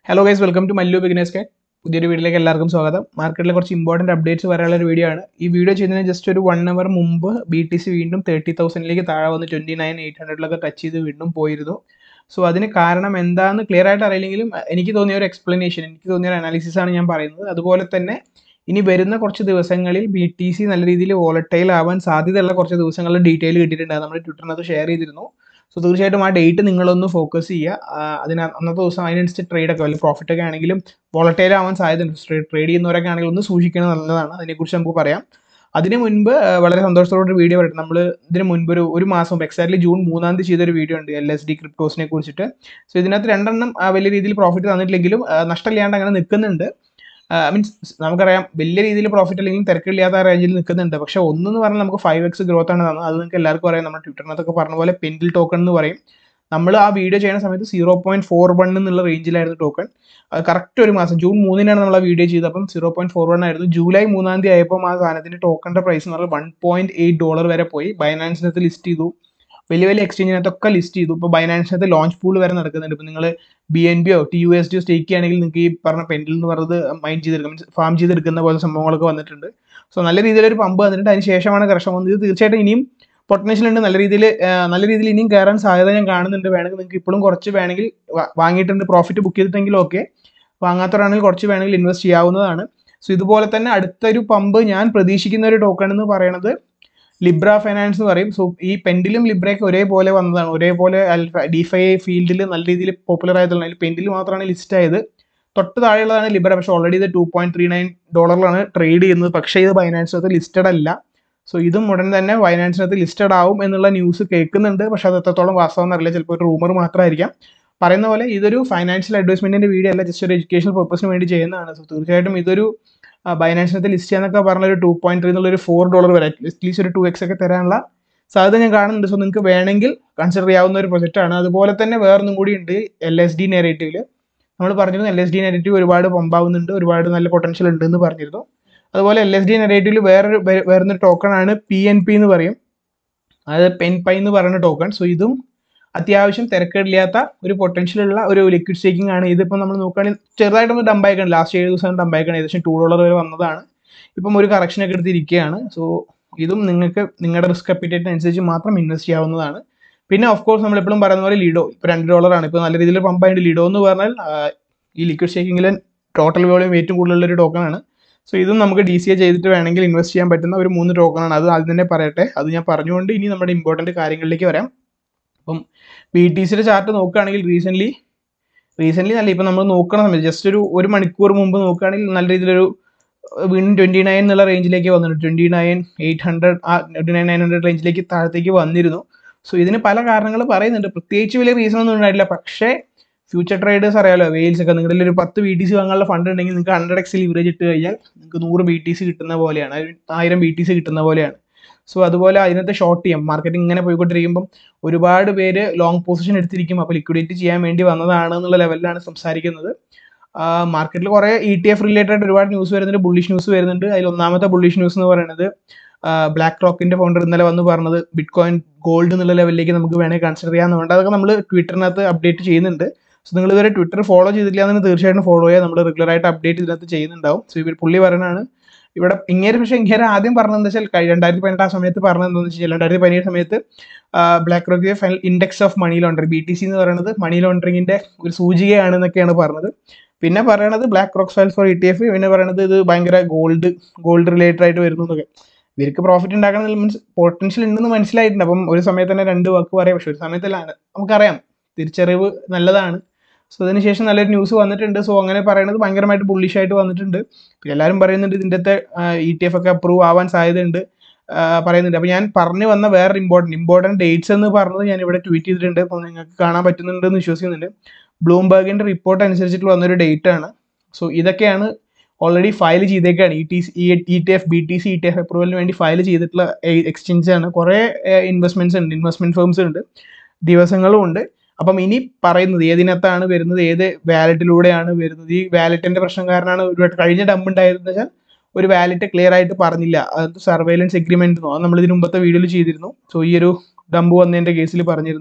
hello guys welcome to Mallu beginners കെ പുതിയൊരു വീഡിയോയിലേക്ക് എല്ലാവർക്കും സ്വാഗതം മാർക്കറ്റിലെ കുറച്ച് ഇമ്പോർട്ടൻറ്റ് അപ്ഡേറ്റ്സ് വരാനുള്ള ഒരു വീഡിയോ ആണ് ഈ വീഡിയോ ചെയ്യുന്നതിന് ജസ്റ്റ് ഒരു വൺ അവർ മുമ്പ് ബി ടി സി വീണ്ടും തേർട്ടി തൗസൻഡിലേക്ക് താഴെ വന്ന് ട്വൻറ്റി നയൻ എയ്റ്റ് ഹൺഡ്രഡിലൊക്കെ ടച്ച് ചെയ്ത് വീണ്ടും പോയിരുന്നു സോ അതിന് കാരണം എന്താണെന്ന് ക്ലിയർ ആയിട്ട് അറിയില്ലെങ്കിലും എനിക്ക് തോന്നിയ ഒരു എക്സ്പ്ലനേഷൻ എനിക്ക് തോന്നിയ ഒരു അനാലിസിസ് ആണ് ഞാൻ പറയുന്നത് അതുപോലെ തന്നെ ഇനി വരുന്ന കുറച്ച് ദിവസങ്ങളിൽ ബി ടി സി നല്ല രീതിയിൽ വോളറ്റൈൽ ആവാൻ സാധ്യതയുള്ള കുറച്ച് ദിവസങ്ങളിൽ ഡീറ്റെയിൽ കിട്ടിയിട്ടുണ്ട് അത് നമ്മൾ ട്വിറ്ററിനകത്ത് ഷെയർ ചെയ്തിരുന്നു സോ തീർച്ചയായിട്ടും ആ ഡേറ്റ് നിങ്ങളൊന്ന് ഫോക്കസ് ചെയ്യുക ആ, അതിന് അന്നത്തെ ദിവസം അതിനനുസരിച്ച് ട്രേഡ് ഒക്കെ വലിയ പ്രോഫിറ്റ് ഒക്കെ ആണെങ്കിലും വോളറ്റൈൽ ആവാൻ സാധ്യതയുണ്ട് ട്രേഡ് ചെയ്യുന്നവരൊക്കെ ആണെങ്കിലും ഒന്ന് സൂക്ഷിക്കണം നല്ലതാണ് അതിനെക്കുറിച്ച് നമുക്ക് പറയാം അതിന് മുൻപ് ആ, വളരെ സന്തോഷത്തോടെ ഒരു വീഡിയോ പറയട്ടെ നമ്മൾ ഇതിന് മുൻപ് ഒരു ഒരു മാസം മുമ്പ് എക്സാക്ട്ലി ജൂൺ മൂന്നാം തീയതി ചെയ്തൊരു വീഡിയോ ഉണ്ട് എൽ എസ് ഡി ക്രിപ്റ്റോസിനെ കുറിച്ചിട്ട് സോ ഇതിനകത്ത് രണ്ടെണ്ണം ആ, വലിയ രീതിയിൽ പ്രോഫിറ്റ് തന്നിട്ടില്ലെങ്കിലും ആ, നഷ്ടമില്ലാണ്ട് അങ്ങനെ നിൽക്കുന്നുണ്ട് മീൻസ് നമുക്കറിയാം വലിയ രീതിയിൽ പ്രോഫിറ്റ് അല്ലെങ്കിൽ തിരക്കില്ലാത്ത റേഞ്ചിൽ നിൽക്കുന്നുണ്ട് പക്ഷെ ഒന്നെന്ന് പറഞ്ഞാൽ നമുക്ക് ഫൈവ് എക്സ് ഗ്രോത്ത് ആണ് തന്നത് അത് നിങ്ങൾക്ക് എല്ലാവർക്കും അറിയാം നമ്മുടെ ട്വിറ്ററിനകത്തൊക്കെ പറഞ്ഞ പോലെ പെൻഡിൽ ടോക്കൺ എന്ന് പറയും നമ്മൾ ആ വീഡിയോ ചെയ്യുന്ന സമയത്ത് സീറോ പോയിന്റ് ഫോർ വൺ എന്നുള്ള റേഞ്ചിലായിരുന്നു ടോക്കൺ അത് കറക്റ്റ് ഒരു മാസം ജൂൺ മൂന്നിനാണ് നമ്മൾ ആ വീഡിയോ ചെയ്തത് അപ്പം സീറോ പോയിന്റ് ഫോർ വൺ ആയിരുന്നു ജൂലൈ മൂന്നാം തീയതി ആയപ്പോൾ ആ സാധനത്തിന്റെ ടോക്കണിന്റെ പ്രൈസ് എന്ന് പറഞ്ഞാൽ വൺ പോയിന്റ് എയ്റ്റ് ഡോളർ വരെ പോയി ബൈനാൻസിനകത്ത് ലിസ്റ്റ് ചെയ്തു വലിയ വലിയ എക്സ്ചേഞ്ചിനകത്തൊക്കെ ലിസ്റ്റ് ചെയ്തു ഇപ്പോൾ ബൈനാൻസിനകത്ത് ലോഞ്ച് പൂൾ വരെ നടക്കുന്നുണ്ട് ഇപ്പോൾ നിങ്ങൾ ബി എൻ ബിയോ ടി യു എസ് ഡിയോ സ്റ്റേക്ക് ചെയ്യുകയാണെങ്കിൽ നിങ്ങൾക്ക് ഈ പറഞ്ഞ പെൻഡിൽ എന്ന് പറയുന്നത് മൈൻഡ് ചെയ്തെടുക്കും മീൻസ് ഫാം ചെയ്തെടുക്കുന്ന പോലെ സംഭവങ്ങളൊക്കെ വന്നിട്ടുണ്ട് സോ നല്ല രീതിയിലൊരു പമ്പ് വന്നിട്ടുണ്ട് അതിന് ശേഷമാണ് കർഷകം വന്നത് ഇത് തീർച്ചയായിട്ടും ഇനിയും പൊട്ടൻഷ്യൽ ഉണ്ട് നല്ല രീതിയിൽ നല്ല രീതിയിൽ ഇനിയും കയറാൻ സാധ്യത ഞാൻ കാണുന്നുണ്ട് വേണമെങ്കിൽ നിങ്ങൾക്ക് ഇപ്പോഴും കുറച്ച് വേണമെങ്കിൽ വാ- വാങ്ങിയിട്ടുണ്ട് പ്രോഫിറ്റ് ബുക്ക് ചെയ്തിട്ടെങ്കിൽ ഓക്കെ വാങ്ങാത്തവരാണെങ്കിൽ കുറച്ച് വേണമെങ്കിൽ ഇൻവെസ്റ്റ് ചെയ്യാവുന്നതാണ് സോ ഇതുപോലെ തന്നെ അടുത്തൊരു പമ്പ് ഞാൻ പ്രതീക്ഷിക്കുന്ന ഒരു ടോക്കൺ എന്ന് പറയുന്നത് ലിബ്ര ഫൈനാൻസ് എന്ന് പറയും സോ ഈ പെൻഡിലും ലിബ്രയൊക്കെ ഒരേപോലെ വന്നതാണ് ഒരേപോലെ ഡിഫൈ ഫീൽഡിൽ നല്ല രീതിയിൽ പോപ്പുലർ ആയതുള്ള അതിൽ പെൻഡിൽ മാത്രമാണ് ലിസ്റ്റ് ആയത് തൊട്ട് താഴെയുള്ളതാണ് ലിബ്ര പക്ഷേ ഓൾറെഡി ഇത് ടു പോയിന്റ് ത്രീ നയൻ ഡോളറിലാണ് ട്രേഡ് ചെയ്യുന്നത് പക്ഷേ ഇത് ബൈനാൻസിനകത്ത് ലിസ്റ്റഡ് അല്ല സോ ഇതും ഉടൻ തന്നെ ബൈനാൻസിനകത്ത് ലിസ്റ്റഡ് ആവും എന്നുള്ള ന്യൂസ് കേൾക്കുന്നുണ്ട് പക്ഷേ അത് എത്രത്തോളം വാസ്തവം അറിയില്ല ചിലപ്പോൾ ഒരു റൂമർ മാത്രമായിരിക്കാം പറയുന്ന പോലെ ഇതൊരു ഫൈനാൻഷ്യൽ അഡ്വൈസ്മെന്റിന്റെ വീഡിയോ അല്ല ജസ്റ്റ് ഒരു എഡ്യൂക്കേഷണൽ പർപ്പസിന് വേണ്ടി ചെയ്യുന്നതാണ് സോ തീർച്ചയായിട്ടും ഇതൊരു ബൈനാൻസിനകത്ത് ലിസ്റ്റ് ചെയ്യാന്നൊക്കെ പറഞ്ഞ ഒരു ടു പോയിന്റ് ത്രീ എന്നുള്ള ഒരു ഫോർ ഡോളർ വരെ അറ്റ്ലീസ്റ്റ് ഒരു ടു എക്സ് ഒക്കെ തരാനുള്ള സാധ്യത ഞാൻ കാണുന്നുണ്ട് സോ നിങ്ങൾക്ക് വേണമെങ്കിൽ കൺസിഡർ ചെയ്യാവുന്ന ഒരു പ്രൊജക്റ്റ് ആണ് അതുപോലെ തന്നെ വേറൊന്നും കൂടി ഉണ്ട് എൽ എസ് ഡി നെറേറ്റീവിൽ നമ്മൾ പറഞ്ഞിരുന്നു എൽ എസ് ഡി നെറേറ്റീവ് ഒരുപാട് പമ്പാവുന്നുണ്ട് ഒരുപാട് നല്ല പൊട്ടൻഷ്യൽ ഉണ്ട് എന്ന് പറഞ്ഞിരുന്നു അതുപോലെ എൽ എസ് ഡി നെറേറ്റീവിൽ വേറൊരു വേ- വേറൊരു ടോക്കൺ ആണ് പി എൻ പി എന്ന് പറയും അതായത് പെൻ പൈ എന്ന് പറയുന്ന ടോക്കൺ സോ ഇതും അത്യാവശ്യം തിരക്കേടില്ലാത്ത ഒരു പൊട്ടൻഷ്യൽ ഉള്ള ഒരു ലിക്വിഡ് സ്റ്റേക്കിംഗ് ആണ് ഇതിപ്പോൾ നമ്മൾ നോക്കുകയാണെങ്കിൽ ചെറുതായിട്ടൊന്ന് ഡംപ് ആയിക്കണം ലാസ്റ്റ് ഏഴ് ദിവസം ഡംപ് ആയിക്കണം ഏകദേശം ടു ഡോളർ വരെ വന്നതാണ് ഇപ്പം ഒരു കറക്ഷൻ ഒക്കെ എടുത്തിരിക്കുകയാണ് സോ ഇതും നിങ്ങൾക്ക് നിങ്ങളുടെ റിസ്ക് അപ്പിറ്റേറ്റ് അനുസരിച്ച് മാത്രം ഇൻവെസ്റ്റ് ചെയ്യാവുന്നതാണ് പിന്നെ ഓഫ് കോഴ്സ് നമ്മൾ എപ്പോഴും പറയുന്ന പോലെ ലിഡോ ഇപ്പോൾ രണ്ട് ഡോളറാണ് ഇപ്പോൾ നല്ല രീതിയിൽ പമ്പ് ആയിട്ട് ലിഡോ എന്ന് പറഞ്ഞാൽ ആ, ഈ ലിക്വിഡ് സ്റ്റേക്കിങ്ങിൽ ടോട്ടൽ വോളിയം ഏറ്റവും കൂടുതലുള്ള ഒരു ടോക്കണാണ് സോ ഇതും നമുക്ക് ഡി സി എ ചെയ്തിട്ട് വേണമെങ്കിൽ ഇൻവെസ്റ്റ് ചെയ്യാൻ പറ്റുന്ന ഒരു മൂന്ന് ടോക്കണാണ് അത് ആദ്യം തന്നെ പറയട്ടെ അത് ഞാൻ പറഞ്ഞുകൊണ്ട് ഇനി നമ്മുടെ ഇമ്പോർട്ടൻറ്റ് കാര്യങ്ങളിലേക്ക് വരാം അപ്പം ബി ടി സിയുടെ ചാർട്ട് നോക്കുകയാണെങ്കിൽ റീസെൻ്റ്ലി റീസെൻ്റ്ലി നല്ല ഇപ്പം നമ്മൾ നോക്കണ സമയത്ത് ജസ്റ്റ് ഒരു ഒരു മണിക്കൂർ മുമ്പ് നോക്കുകയാണെങ്കിൽ നല്ല രീതിയിലൊരു അഹ് വീണ്ടും ട്വൻറ്റി നയൻ എന്നുള്ള റേഞ്ചിലേക്ക് വന്നിട്ടുണ്ട് ട്വൻറ്റി നയൻ എയ്റ്റ് ഹൺഡ്രഡ് ആ ട്വൻറ്റി നയൻ നയൻ ഹൺഡ്രഡ് റേഞ്ചിലേക്ക് താഴത്തേക്ക് വന്നിരുന്നു സോ ഇതിന് പല കാരണങ്ങൾ പറയുന്നുണ്ട് പ്രത്യേകിച്ച് വലിയ റീസൺ ഒന്നും ഉണ്ടായിട്ടില്ല പക്ഷേ ഫ്യൂച്ചർ ട്രേഡേഴ്സ് അറിയാലോ വെയിൽസ് ഒക്കെ നിങ്ങളുടെ ഒരു പത്ത് ബി ടി സി വാങ്ങാനുള്ള ഫണ്ട് ഉണ്ടെങ്കിൽ നിങ്ങൾക്ക് ഹൺഡ്രഡ് എക്സ് ലിവറേജ് ഇട്ട് കഴിഞ്ഞാൽ നിങ്ങൾക്ക് നൂറ് ബി ടി സി കിട്ടുന്ന പോലെയാണ് ഒരു ആയിരം ബി ടി സി കിട്ടുന്ന പോലെയാണ് സോ അതുപോലെ അതിനകത്ത് ഷോർട്ട് ചെയ്യാം മാർക്കറ്റിംഗ് ഇങ്ങനെ പോയിക്കൊണ്ടിരിക്കുമ്പം ഒരുപാട് പേര് ലോങ് പൊസിഷൻ എടുത്തിരിക്കും അപ്പോൾ ലിക്വിഡേറ്റ് ചെയ്യാൻ വേണ്ടി വന്നതാണ് എന്നുള്ള ലെവലിലാണ് സംസാരിക്കുന്നത് മാർക്കറ്റിൽ കുറേ ഇ ടി എഫ് റിലേറ്റഡ് ഒരുപാട് ന്യൂസ് വരുന്നുണ്ട് ബുള്ളിഷ് ന്യൂസ് വരുന്നുണ്ട് അതിൽ ഒന്നാമത്തെ ബുള്ളിഷ് ന്യൂസ് എന്ന് പറയുന്നത് ബ്ലാക്ക് റോക്കിന്റെ ഫൗണ്ടർ ഇന്നലെ വന്ന് പറഞ്ഞത് ബിറ്റ് കോയിൻ ഗോൾഡ് എന്നുള്ള ലെവലിലേക്ക് നമുക്ക് വേണമെങ്കിൽ കൺസിഡർ ചെയ്യാവുന്നതുകൊണ്ട് അതൊക്കെ നമ്മൾ ട്വിറ്ററിനകത്ത് അപ്ഡേറ്റ് ചെയ്യുന്നുണ്ട് സോ നിങ്ങൾ ഇതുവരെ ട്വിറ്റർ ഫോളോ ചെയ്തില്ല എന്ന് തീർച്ചയായിട്ടും ഫോളോ ചെയ്യുക നമ്മൾ റെഗുലർ ആയിട്ട് അപ്ഡേറ്റ് ഇതിനകത്ത് ചെയ്യുന്നുണ്ടാവും സോ ഇവർ പുള്ളി പറയുന്നതാണ് ഇവിടെ ഇങ്ങനെ പക്ഷേ ഇങ്ങനെ ആദ്യം പറഞ്ഞത് എന്താ വെച്ചാൽ കഴി- രണ്ടായിരത്തി പതിനെട്ട് ആ സമയത്ത് പറഞ്ഞത് എന്താണെന്ന് വെച്ചാൽ രണ്ടായിരത്തി പതിനേഴ് സമയത്ത് ബ്ലാക്ക് റോക്കിന്റെ final index of money laundering B T C എന്ന് പറയുന്നത് മണി ലോണ്ടറിംഗിന്റെ ഒരു സൂചികയാണെന്നൊക്കെയാണ് പറഞ്ഞത് പിന്നെ പറയണത് BlackRock files four E T F പിന്നെ പറയണത് ഇത് ഭയങ്കര ഗോൾഡ് ഗോൾഡ് റിലേറ്റഡ് ആയിട്ട് വരുന്നു എന്നൊക്കെ ഇവർക്ക് പ്രോഫിറ്റ് ഉണ്ടാക്കണം മീൻസ് പൊട്ടൻഷ്യൽ ഉണ്ടെന്ന് മനസ്സിലായിട്ടുണ്ട് അപ്പം ഒരു സമയത്ത് തന്നെ രണ്ട് വാക്ക് പറയാം പക്ഷെ ഒരു സമയത്തല്ലാണ് നമുക്കറിയാം തിരിച്ചറിവ് നല്ലതാണ് സോ അതിനുശേഷം നല്ലൊരു ന്യൂസ് വന്നിട്ടുണ്ട് സോ അങ്ങനെ പറയുന്നത് ഭയങ്കരമായിട്ട് ബുള്ളിഷ് ആയിട്ട് വന്നിട്ടുണ്ട് പിന്നെ എല്ലാവരും പറയുന്നുണ്ട് ഇതിൻ്റെ ഇ ടി എഫ് ഒക്കെ അപ്രൂവ് ആവാൻ സാധ്യതയുണ്ട് ആ, പറയുന്നുണ്ട് അപ്പോൾ ഞാൻ പറഞ്ഞു വന്ന വേറെ ഇമ്പോർട്ടൻറ്റ് ഇമ്പോർട്ടൻറ്റ് ഡേറ്റ്സ് എന്ന് പറഞ്ഞത് ഞാൻ ഇവിടെ ട്വീറ്റ് ചെയ്തിട്ടുണ്ട് അപ്പോൾ നിങ്ങൾക്ക് കാണാൻ പറ്റുന്നുണ്ടെന്ന് വിശ്വസിക്കുന്നുണ്ട് ബ്ലൂംബർഗിൻ്റെ റിപ്പോർട്ട് അനുസരിച്ചിട്ട് വന്നൊരു ഡേറ്റ് ആണ് സോ ഇതൊക്കെയാണ് ഓൾറെഡി ഫയൽ ചെയ്തേക്കാണ് E T E T F B T C E T F അപ്രൂവലിന് വേണ്ടി ഫയൽ ചെയ്തിട്ടുള്ള എക്സ്ചേഞ്ച് ആണ് കുറേ ഇൻവെസ്റ്റ്മെന്റ്സ് ഉണ്ട് ഇൻവെസ്റ്റ്മെന്റ് ഫേംസ് ഉണ്ട് ദിവസങ്ങളും ഉണ്ട് അപ്പം ഇനി പറയുന്നത് ഏതിനകത്താണ് വരുന്നത് ഏത് വാലറ്റിലൂടെയാണ് വരുന്നത് ഈ വാലറ്റിന്റെ പ്രശ്നം കാരണമാണ് ഒരു കഴിഞ്ഞ ഡംപ് ഉണ്ടായിരുന്നത് വെച്ചാൽ ഒരു വാലറ്റ് ക്ലിയർ ആയിട്ട് പറഞ്ഞില്ല അത് സർവൈലൻസ് എഗ്രിമെന്റ് അത് നമ്മൾ ഇതിന് മുമ്പത്തെ വീഡിയോയിൽ ചെയ്തിരുന്നു സോ ഈ ഒരു ഡംപ് വന്നതിന്റെ കേസിൽ പറഞ്ഞിരുന്നു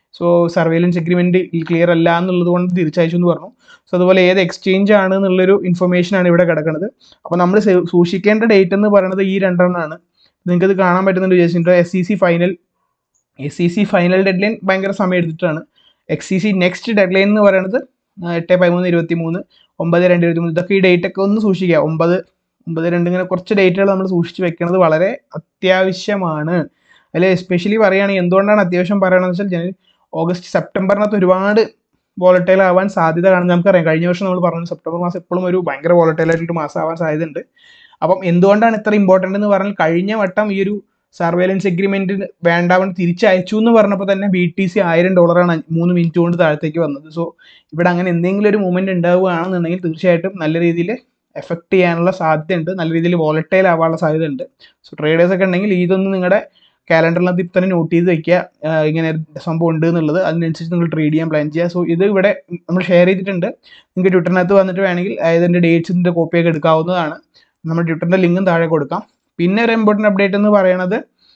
സോ സർവേലൻസ് എഗ്രിമെൻറ്റ് ക്ലിയർ അല്ല എന്നുള്ളത് കൊണ്ട് തിരിച്ചയച്ചു എന്ന് പറഞ്ഞു സോ അതുപോലെ ഏത് എക്സ്ചേഞ്ച് ആണ് എന്നുള്ളൊരു ഇൻഫർമേഷൻ ആണ് ഇവിടെ കിടക്കുന്നത് അപ്പോൾ നമ്മൾ സൂക്ഷിക്കേണ്ട ഡേറ്റ് എന്ന് പറയുന്നത് ഈ രണ്ടെണ്ണമാണ് നിങ്ങൾക്ക് ഇത് കാണാൻ പറ്റുന്നുണ്ട് വിചാരിച്ചിട്ട് S C C final S C C final deadline ഭയങ്കര സമയം എടുത്തിട്ടാണ് X C C next deadline എന്ന് പറയുന്നത് ആ, എട്ട് പതിമൂന്ന് ഇരുപത്തി മൂന്ന് ഒമ്പത് രണ്ട് ഇരുപത്തി മൂന്ന് ഇതൊക്കെ ഈ ഡേറ്റ് ഒക്കെ ഒന്ന് സൂക്ഷിക്കുക ഒമ്പത് ഒമ്പത് രണ്ട് ഇങ്ങനെ കുറച്ച് ഡേറ്റുകൾ നമ്മൾ സൂക്ഷിച്ച് വെക്കുന്നത് വളരെ അത്യാവശ്യമാണ് അതിൽ എസ്പെഷ്യലി പറയുകയാണെങ്കിൽ എന്തുകൊണ്ടാണ് അത്യാവശ്യം പറയണമെന്ന് വെച്ചാൽ ജനുവരി ഓഗസ്റ്റ് സെപ്റ്റംബറിനകത്ത് ഒരുപാട് വോളറ്റൈൽ ആവാൻ സാധ്യത കാണുന്നത് നമുക്കറിയാം കഴിഞ്ഞ വർഷം നമ്മൾ പറഞ്ഞു സെപ്റ്റംബർ മാസം എപ്പോഴും ഒരു ഭയങ്കര വോളറ്റൈൽ ആയിട്ടൊരു മാസം ആവാൻ സാധ്യതയുണ്ട് അപ്പം എന്തുകൊണ്ടാണ് ഇത്ര ഇമ്പോർട്ടൻ്റ് എന്ന് പറഞ്ഞാൽ കഴിഞ്ഞ വട്ടം ഈ ഒരു സർവേലൻസ് എഗ്രിമെന്റ് വേണ്ടാവൺ തിരിച്ചയച്ചു എന്ന് പറഞ്ഞപ്പോൾ തന്നെ ബി ടി സി ആയിരം ഡോളറാണ് മൂന്ന് മിനിറ്റ് കൊണ്ട് താഴത്തേക്ക് വന്നത് സോ ഇവിടെ അങ്ങനെ എന്തെങ്കിലും ഒരു മൂവ്മെന്റ് ഉണ്ടാവുകയാണെന്നുണ്ടെങ്കിൽ തീർച്ചയായിട്ടും നല്ല രീതിയിൽ എഫക്ട് ചെയ്യാനുള്ള സാധ്യതയുണ്ട് നല്ല രീതിയിൽ വോളറ്റൈൽ ആവാനുള്ള സാധ്യതയുണ്ട് സോ ട്രേഡേഴ്സ് ഒക്കെ ഉണ്ടെങ്കിൽ ഇതൊന്ന് നിങ്ങളുടെ കാലണ്ടറിനകത്ത് ഇപ്പം തന്നെ നോട്ട് ചെയ്ത് വെക്കുക ആഹ് ഇങ്ങനെ ഒരു സംഭവം ഉണ്ട് എന്നുള്ളത് അതിനനുസരിച്ച് നിങ്ങൾ ട്രേഡ് ചെയ്യാൻ പ്ലാൻ ചെയ്യുക സോ ഇത് ഇവിടെ നമ്മൾ ഷെയർ ചെയ്തിട്ടുണ്ട് നിങ്ങൾക്ക് ട്വിറ്ററിനകത്ത് വന്നിട്ട് വേണമെങ്കിൽ അതിൻ്റെ ഡേറ്റ്സിൻ്റെ കോപ്പിയൊക്കെ എടുക്കാവുന്നതാണ് നമ്മുടെ ട്വിറ്ററിൻ്റെ ലിങ്കും താഴെ കൊടുക്കാം പിന്നെ ഒരു ഇമ്പോർട്ടൻറ്റ് അപ്ഡേറ്റ് എന്ന് പറയുന്നത്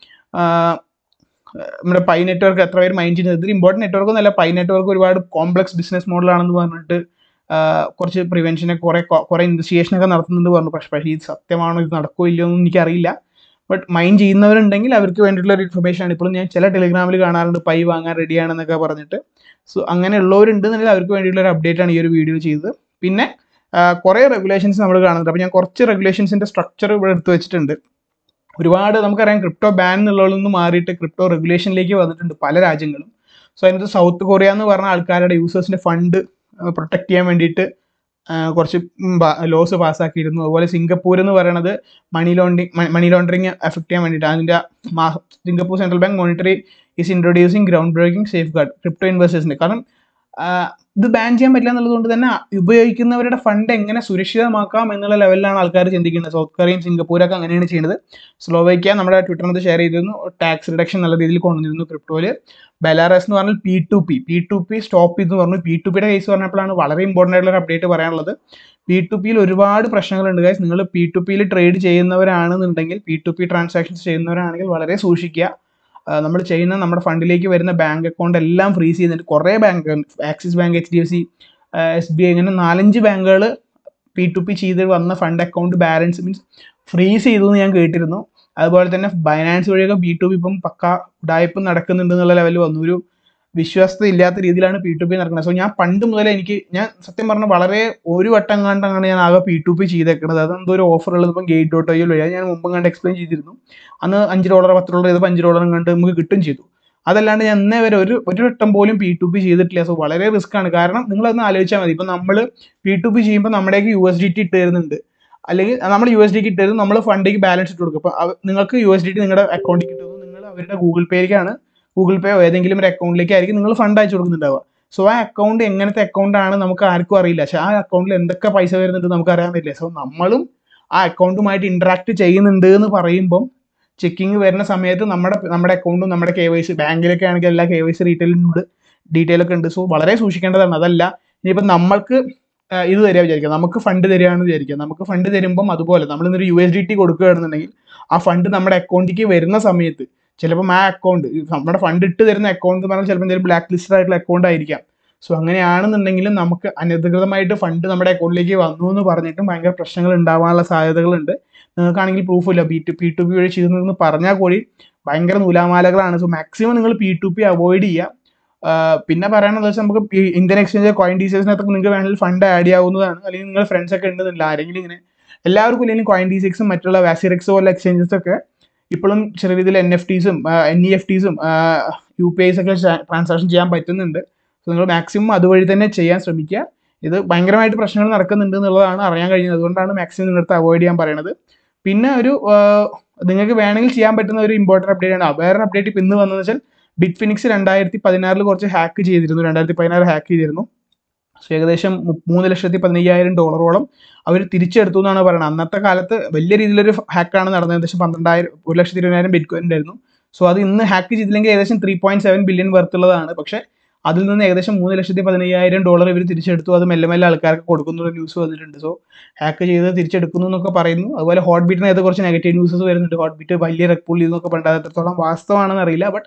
ആഹ് നമ്മുടെ പൈ നെറ്റ്വർക്ക് എത്ര പേര് മൈൻഡ് ചെയ്യുന്നത് ഇതിൽ ഇമ്പോർട്ടൻറ്റ് നെറ്റ്വർക്ക് എന്നല്ല പൈ നെറ്റ്വർക്ക് ഒരുപാട് കോംപ്ലക്സ് ബിസിനസ് മോഡലാണെന്ന് പറഞ്ഞിട്ട് ആഹ് കുറച്ച് പ്രിവെൻഷനെ കുറെ കുറെ ഇൻവെസ്റ്റിഗേഷനൊക്കെ നടത്തുന്നുണ്ട് പറഞ്ഞു പക്ഷേ പക്ഷേ ഇത് സത്യമാണോ ഇത് നടക്കുമോ ഇല്ലയോ എന്ന് എനിക്കറിയില്ല ബട്ട് മൈൻഡ് ചെയ്യുന്നവരുണ്ടെങ്കിൽ അവർക്ക് വേണ്ടിയിട്ടുള്ള ഒരു ഇൻഫർമേഷൻ ആണ് ഇപ്പോഴും ഞാൻ ചില ടെലിഗ്രാമിൽ കാണാറുണ്ട് പൈ വാങ്ങാൻ റെഡിയാണെന്നൊക്കെ പറഞ്ഞിട്ട് സോ അങ്ങനെ ഉള്ളവരുണ്ടെന്നുണ്ടെങ്കിൽ അവർക്ക് വേണ്ടിയിട്ടുള്ള ഒരു അപ്ഡേറ്റ് ആണ് ഈ ഒരു വീഡിയോ ചെയ്തത് പിന്നെ ആഹ് കുറേ റെഗുലേഷൻസ് നമ്മൾ കാണുന്നുണ്ട് അപ്പോൾ ഞാൻ കുറച്ച് റെഗുലേഷൻസിൻ്റെ സ്ട്രക്ചർ ഇവിടെ എടുത്ത് വെച്ചിട്ടുണ്ട് ഒരുപാട് നമുക്കറിയാം ക്രിപ്റ്റോ ബാൻ എന്നുള്ളതിൽ നിന്ന് മാറിയിട്ട് ക്രിപ്റ്റോ റെഗുലേഷനിലേക്ക് വന്നിട്ടുണ്ട് പല രാജ്യങ്ങളും സോ അതിനകത്ത് സൗത്ത് കൊറിയ എന്ന് പറഞ്ഞ ആൾക്കാരുടെ യൂസേഴ്സിൻ്റെ ഫണ്ട് പ്രൊട്ടക്ട് ചെയ്യാൻ വേണ്ടിയിട്ട് ആ, കുറച്ച് ലോസ് പാസ്സാക്കിയിരുന്നു അതുപോലെ സിംഗപ്പൂർ എന്ന് പറയുന്നത് money laundering money laundering effect ചെയ്യാൻ വേണ്ടിയിട്ട് അതിൻ്റെ മാ- Singapore central bank monetary is introducing groundbreaking safeguard crypto ഇൻവെസ്റ്റേഴ്സിന് കാരണം ആ, ഇത് ബാൻ ചെയ്യാൻ പറ്റില്ല എന്നുള്ളത് കൊണ്ട് തന്നെ ഉപയോഗിക്കുന്നവരുടെ ഫണ്ട് എങ്ങനെ സുരക്ഷിതമാക്കാം എന്നുള്ള ലെവലിലാണ് ആൾക്കാർ ചിന്തിക്കുന്നത് സൗത്ത് കൊറിയയും സിംഗപ്പൂരൊക്കെ അങ്ങനെയാണ് ചെയ്യുന്നത് സ്ലോവേക്യ നമ്മുടെ ട്വിറ്ററിനകത്ത് ഷെയർ ചെയ്തിരുന്നു ടാക്സ് റിഡക്ഷൻ നല്ല രീതിയിൽ കൊണ്ടുവന്നിരുന്നു ക്രിപ്റ്റോയിൽ ബെലാറസ് എന്ന് പറഞ്ഞാൽ P to P P to P stop ചെയ്തു പറഞ്ഞു പി ടു പിയുടെ കേസ് പറഞ്ഞപ്പോഴാണ് വളരെ ഇമ്പോർട്ടൻ്റ് ആയിട്ടുള്ള ഒരു അപ്ഡേറ്റ് പറയാനുള്ളത് പി ടു പിയിൽ ഒരുപാട് പ്രശ്നങ്ങളുണ്ട് ഗൈസ് നിങ്ങൾ പി ടു പിയിൽ ട്രേഡ് ചെയ്യുന്നവരാണെന്നുണ്ടെങ്കിൽ പി ടു പി ട്രാൻസാക്ഷൻസ് ചെയ്യുന്നവരാണെങ്കിൽ വളരെ സൂക്ഷിക്കുക നമ്മൾ ചെയ്യുന്ന നമ്മുടെ ഫണ്ടിലേക്ക് വരുന്ന ബാങ്ക് അക്കൗണ്ട് എല്ലാം ഫ്രീസ് ചെയ്തിട്ട് കുറേ bank Axis bank H D F C S B I ഇങ്ങനെ നാലഞ്ച് ബാങ്കുകൾ പി ടു പി ചെയ്ത് വന്ന fund account balance means freeze ചെയ്തു എന്ന് ഞാൻ കേട്ടിരുന്നു അതുപോലെ തന്നെ ബൈനാൻസ് വഴിയൊക്കെ പി ടു പി ഇപ്പം പക്ക ഉടായ്പ നടക്കുന്നുണ്ട് എന്നുള്ള ലെവലിൽ വന്നു ഒരു വിശ്വാസത ഇല്ലാത്ത രീതിയിലാണ് പി ടു പി നടക്കുന്നത് സോ ഞാൻ പണ്ട് മുതലേ എനിക്ക് ഞാൻ സത്യം പറഞ്ഞാൽ വളരെ ഒരു വട്ടം കണ്ടാണ് ഞാൻ ആകെ പി ടു പി ചെയ്തേക്കുന്നത് അതെന്തോ ഒരു ഓഫർ ഉള്ളത് ഇപ്പം ഗേറ്റ് ഡോട്ട് ഐയിൽ വഴി അത് ഞാൻ മുമ്പ് കണ്ട് എക്സ്പ്ലെയിൻ ചെയ്തിരുന്നു അന്ന് അഞ്ച് ഡോളർ പത്ത് ഡോളർ ചെയ്തപ്പോൾ അഞ്ച് ഡോളറും കണ്ട് നമുക്ക് കിട്ടും ചെയ്തു അതല്ലാണ്ട് ഞാൻ ഇന്നേ വരെ ഒരു ഒരു വട്ടം പോലും പി ടു പി ചെയ്തിട്ടില്ല സോ വളരെ റിസ്ക് ആണ് കാരണം നിങ്ങളതൊന്ന് ആലോചിച്ചാൽ മതി ഇപ്പം നമ്മൾ പി ടു പി ചെയ്യുമ്പോൾ നമ്മുടെയൊക്കെ യു എസ് ഡി ടി ഇട്ട് തരുന്നുണ്ട് അല്ലെങ്കിൽ നമ്മൾ യു എസ് ഡിക്ക് ഇട്ട് തരും നമ്മൾ ഫണ്ടിലേക്ക് ബാലൻസ് ഇട്ട് കൊടുക്കും അപ്പോൾ നിങ്ങൾക്ക് യു എസ് ഡി ടി നിങ്ങളുടെ അക്കൗണ്ടിൽ കിട്ടുന്നു നിങ്ങൾ അവരുടെ ഗൂഗിൾ പേയിലേക്കാണ് ഗൂഗിൾ പേയോ ഏതെങ്കിലും ഒരു അക്കൗണ്ടിലേക്കായിരിക്കും നിങ്ങൾ ഫണ്ട് അയച്ചു കൊടുക്കുന്നുണ്ടാവുക സോ ആ അക്കൗണ്ട് എങ്ങനത്തെ അക്കൗണ്ട് ആണ് നമുക്ക് ആർക്കും അറിയില്ല പക്ഷെ ആ അക്കൗണ്ടിൽ എന്തൊക്കെ പൈസ വരുന്നുണ്ട് നമുക്ക് അറിയാൻ പറ്റില്ല സോ നമ്മളും ആ അക്കൗണ്ടുമായിട്ട് ഇന്ററാക്ട് ചെയ്യുന്നുണ്ട് എന്ന് പറയുമ്പം ചെക്കിങ് വരുന്ന സമയത്ത് നമ്മുടെ നമ്മുടെ അക്കൗണ്ടും നമ്മുടെ കെ വൈ സി ബാങ്കിലൊക്കെ ആണെങ്കിൽ എല്ലാ കെ വൈ സി റീറ്റെയിലുണ്ട് ഡീറ്റെയിൽ ഒക്കെ ഉണ്ട് സോ വളരെ സൂക്ഷിക്കേണ്ടതാണ് അതല്ല ഇനിയിപ്പോൾ നമ്മൾക്ക് ആ, ഇത് തരിക വിചാരിക്കാം നമുക്ക് ഫണ്ട് തരികയാണെന്ന് വിചാരിക്കാം നമുക്ക് ഫണ്ട് തരുമ്പം അതുപോലെ നമ്മൾ ഇന്നൊരു യു എസ് ഡി ടി കൊടുക്കുകയാണെന്നുണ്ടെങ്കിൽ ആ ഫണ്ട് നമ്മുടെ അക്കൗണ്ടിലേക്ക് വരുന്ന സമയത്ത് ചിലപ്പം ആ അക്കൗണ്ട് നമ്മുടെ ഫണ്ട് ഇട്ട് തരുന്ന അക്കൗണ്ട് എന്ന് പറഞ്ഞാൽ ചിലപ്പോൾ എന്തെങ്കിലും ബ്ലാക്ക് ലിസ്റ്റഡ് ആയിട്ടുള്ള അക്കൗണ്ട് ആയിരിക്കാം സോ അങ്ങനെയാണെന്നുണ്ടെങ്കിലും നമുക്ക് അനധികൃതമായിട്ട് ഫണ്ട് നമ്മുടെ അക്കൗണ്ടിലേക്ക് വന്നു എന്ന് പറഞ്ഞിട്ടും ഭയങ്കര പ്രശ്നങ്ങൾ ഉണ്ടാവാനുള്ള സാധ്യതകളുണ്ട് നിങ്ങൾക്കാണെങ്കിൽ പ്രൂഫ് ഇല്ല P to P to P വഴി ചെയ്തെന്ന് പറഞ്ഞാൽ കൂടി ഭയങ്കര നൂലാമാലകളാണ് സോ മാക്സിമം നിങ്ങൾ പി ടു പി അവോയ്ഡ് ചെയ്യുക ആഹ് പിന്നെ പറയാനുള്ളത് വെച്ചാൽ നമുക്ക് ഈ ഇന്ത്യൻ എക്സ്ചേഞ്ച് കോയിൻ ഡീസൈൽസിനകത്ത് നിങ്ങൾക്ക് വേണമെങ്കിൽ ഫണ്ട് ആഡ് ചെയ്യാവുന്നതാണ് അല്ലെങ്കിൽ നിങ്ങൾ ഫ്രണ്ട്സ് ഒക്കെ ഉണ്ടെന്നില്ല ആരെങ്കിലും ഇങ്ങനെ എല്ലാവർക്കും ഇല്ലെങ്കിൽ കോയിൻ ഡീസിക്സും മറ്റുള്ള വാസിറക്സ് പോലെ എക്സ്ചേഞ്ചസ് ഒക്കെ ഇപ്പോഴും ചെറിയ രീതിയിൽ എൻ എഫ് ടീസും എൻ ഇ എഫ് ടീസും യു പി ഐസ് ഒക്കെ ട്രാൻസാക്ഷൻ ചെയ്യാൻ പറ്റുന്നുണ്ട് സോ നിങ്ങൾ മാക്സിമം അതുവഴി തന്നെ ചെയ്യാൻ ശ്രമിക്കുക ഇത് ഭയങ്കരമായിട്ട് പ്രശ്നങ്ങൾ നടക്കുന്നുണ്ട് എന്നുള്ളതാണ് അറിയാൻ കഴിഞ്ഞത് അതുകൊണ്ടാണ് മാക്സിമം നിങ്ങളുടെ അവോയ്ഡ് ചെയ്യാൻ പറയുന്നത് പിന്നെ ഒരു ആഹ് നിങ്ങൾക്ക് വേണമെങ്കിൽ ചെയ്യാൻ പറ്റുന്ന ഒരു ഇമ്പോർട്ടൻറ്റ് അപ്ഡേറ്റ് ആണ് വേറെ അപ്ഡേറ്റ് ഇപ്പം ഇന്ന് വന്നതെന്ന് വെച്ചാൽ ബിറ്റ് ഫിനിക്സ് രണ്ടായിരത്തി പതിനാറിൽ കുറച്ച് ഹാക്ക് ചെയ്തിരുന്നു രണ്ടായിരത്തി പതിനാറ് ഹാക്ക് ചെയ്തിരുന്നു സോ ഏകദേശം മു- മൂന്ന് ലക്ഷത്തി പതിനയ്യായിരം ഡോളറോളം അവർ തിരിച്ചെടുത്തു എന്നാണ് പറയുന്നത് അന്നത്തെ കാലത്ത് വലിയ രീതിയിലൊരു ഹാക്കാണ് നടന്നത് ഏകദേശം പന്ത്രണ്ടായിരം ഒരു ലക്ഷത്തി ഇരുപതിനായിരം ബിറ്റ് കോയിൻ ഉണ്ടായിരുന്നു സോ അത് ഇന്ന് ഹാക്ക് ചെയ്തില്ലെങ്കിൽ ഏകദേശം ത്രീ പോയിന്റ് സെവൻ ബില്യൺ വർത്തുള്ളതാണ് പക്ഷേ അതിൽ നിന്ന് ഏകദേശം മൂന്ന് ലക്ഷത്തി പതിനയ്യായിരം ഡോളർ ഇവർ തിരിച്ചെടുത്തു അത് മെല്ലെ മെല്ലെ ആൾക്കാർക്ക് കൊടുക്കുന്ന ഒരു ന്യൂസ് വന്നിട്ടുണ്ട് സോ ഹാക്ക് ചെയ്ത് തിരിച്ചെടുക്കുന്നു എന്നൊക്കെ പറയുന്നു അതുപോലെ ഹോട്ട് ബീറ്റിനകത്ത് കുറച്ച് നെഗറ്റീവ് ന്യൂസസ് വരുന്നുണ്ട് ഹോട്ട് ബീറ്റ് വലിയ റെക്പൂൾ ചെയ്തെന്നൊക്കെ പറഞ്ഞിട്ട് അത് എത്രത്തോളം വാസ്തവമാണെന്ന് അറിയില്ല ബട്ട്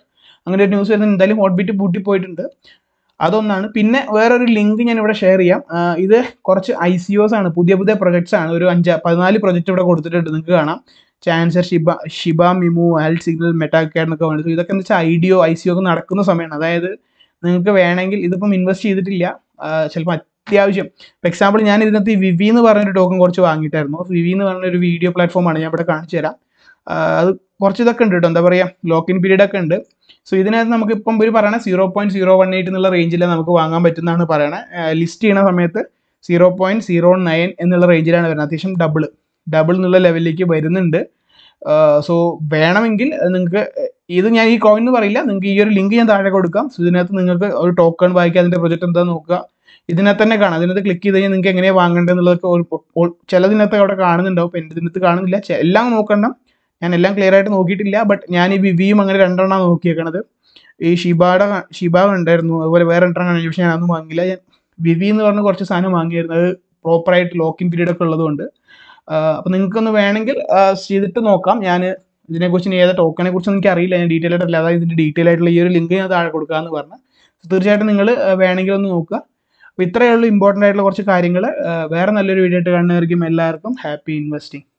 അങ്ങനെ ഒരു ന്യൂസ് വരുന്നത് എന്തായാലും ഹോട്ട് ബീറ്റ് പൂട്ടി പോയിട്ടുണ്ട് അതൊന്നാണ് പിന്നെ വേറൊരു ലിങ്ക് ഞാൻ ഇവിടെ ഷെയർ ചെയ്യാം ആ, ഇത് കുറച്ച് ഐ സി ഒസ് ആണ് പുതിയ പുതിയ പ്രൊജക്ട്സ് ആണ് ഒരു അഞ്ച് പതിനാല് പ്രൊജക്ട് ഇവിടെ കൊടുത്തിട്ടുണ്ട് നിങ്ങൾക്ക് കാണാം ചാൻസർ ഷിബ ഷിബ മിമു ആൽ സിഗ്നൽ മെറ്റാക്കാഡ് എന്നൊക്കെ വേണ്ടത് ഇതൊക്കെ എന്ന് വെച്ചാൽ ഐഡിയോ ഐ സി ഒ ഒക്കെ നടക്കുന്ന സമയമാണ് അതായത് നിങ്ങൾക്ക് വേണമെങ്കിൽ ഇതിപ്പം ഇൻവെസ്റ്റ് ചെയ്തിട്ടില്ല ചിലപ്പോൾ അത്യാവശ്യം ഇപ്പോൾ എക്സാമ്പിൾ ഞാൻ ഇതിനകത്ത് ഈ വിവി എന്ന് പറഞ്ഞൊരു ടോക്കൺ കുറച്ച് വാങ്ങിയിട്ടായിരുന്നു വിവി എന്ന് പറഞ്ഞ ഒരു വീഡിയോ പ്ലാറ്റ്ഫോമാണ് ഞാൻ ഇവിടെ കാണിച്ചു തരാം ആ, അത് കുറച്ച് ഇതൊക്കെ ഉണ്ട് കേട്ടോ എന്താ പറയുക ലോക്കിൻ പീരീഡ് ഒക്കെ ഉണ്ട് സോ ഇതിനകത്ത് നമുക്ക് ഇപ്പം ഒരു പറയണ zero point zero one eight എന്നുള്ള റേഞ്ചിൽ നമുക്ക് വാങ്ങാൻ പറ്റുന്നതാണ് പറയണത് ലിസ്റ്റ് ചെയ്യുന്ന സമയത്ത് സീറോ പോയിന്റ് സീറോ നയൻ എന്നുള്ള റേഞ്ചിലാണ് വരുന്നത് അത്യാവശ്യം ഡബിൾ ഡബിൾ എന്നുള്ള ലെവലിലേക്ക് വരുന്നുണ്ട് സോ വേണമെങ്കിൽ നിങ്ങൾക്ക് ഇത് ഞാൻ ഈ കോയിൻ എന്ന് പറയില്ല നിങ്ങൾക്ക് ഈ ഒരു ലിങ്ക് ഞാൻ താഴെ കൊടുക്കാം സോ ഇതിനകത്ത് നിങ്ങൾക്ക് ഒരു ടോക്കൺ വായിക്കുക അതിൻ്റെ പ്രൊജക്റ്റ് എന്താ നോക്കുക ഇതിനകത്ത് തന്നെ കാണാം ഇതിനകത്ത് ക്ലിക്ക് ചെയ്ത് കഴിഞ്ഞാൽ നിങ്ങൾക്ക് എങ്ങനെയാണ് വാങ്ങേണ്ടത് എന്നുള്ളതൊക്കെ ഒരു- ഒരു- ചിലതിനകത്ത് അവിടെ കാണുന്നുണ്ടാവും ഇപ്പം എൻ്റെ ഇതിനകത്ത് കാണുന്നില്ല ചെ- എല്ലാം നോക്കണ്ട ഞാൻ എല്ലാം ക്ലിയർ ആയിട്ട് നോക്കിയിട്ടില്ല ബട്ട് ഞാൻ ഈ വിവിയും അങ്ങനെ രണ്ടെണ്ണം നോക്കിയേക്കണത് ഈ ഷിബാടെ ഷിബ ഉണ്ടായിരുന്നു അതുപോലെ വേറെ രണ്ടെണ്ണം കഴിഞ്ഞു പക്ഷേ ഞാനൊന്നും വാങ്ങിയില്ല ഞാൻ വിവി എന്ന് പറഞ്ഞ കുറച്ച് സാധനം വാങ്ങിയായിരുന്നു അത് പ്രോപ്പറായിട്ട് ലോക്കിൻ പീരീഡ് ഒക്കെ ഉള്ളതുകൊണ്ട് അപ്പോൾ നിങ്ങൾക്കൊന്ന് വേണമെങ്കിൽ ആ, ചെയ്തിട്ട് നോക്കാം ഞാൻ ഇതിനെക്കുറിച്ച് ഇനി ഏതാ ടോക്കനെ കുറിച്ച് എനിക്ക് അറിയില്ല ഞാൻ ഡീറ്റെയിൽ ആയിട്ട് അല്ലാതെ ഇതിൻ്റെ ഡീറ്റെയിൽ ആയിട്ടുള്ള ഈ ഒരു ലിങ്ക് ഞാൻ താഴെ കൊടുക്കാമെന്ന് പറഞ്ഞു തീർച്ചയായിട്ടും നിങ്ങൾ വേണമെങ്കിൽ ഒന്ന് നോക്കുക അപ്പോൾ ഇത്രയേ ഉള്ളൂ ഇമ്പോർട്ടൻ്റ് ആയിട്ടുള്ള കുറച്ച് കാര്യങ്ങൾ വേറെ നല്ലൊരു വീഡിയോ ആയിട്ട് കാണുന്നവർക്കും എല്ലാവർക്കും ഹാപ്പി ഇൻവെസ്റ്റിംഗ്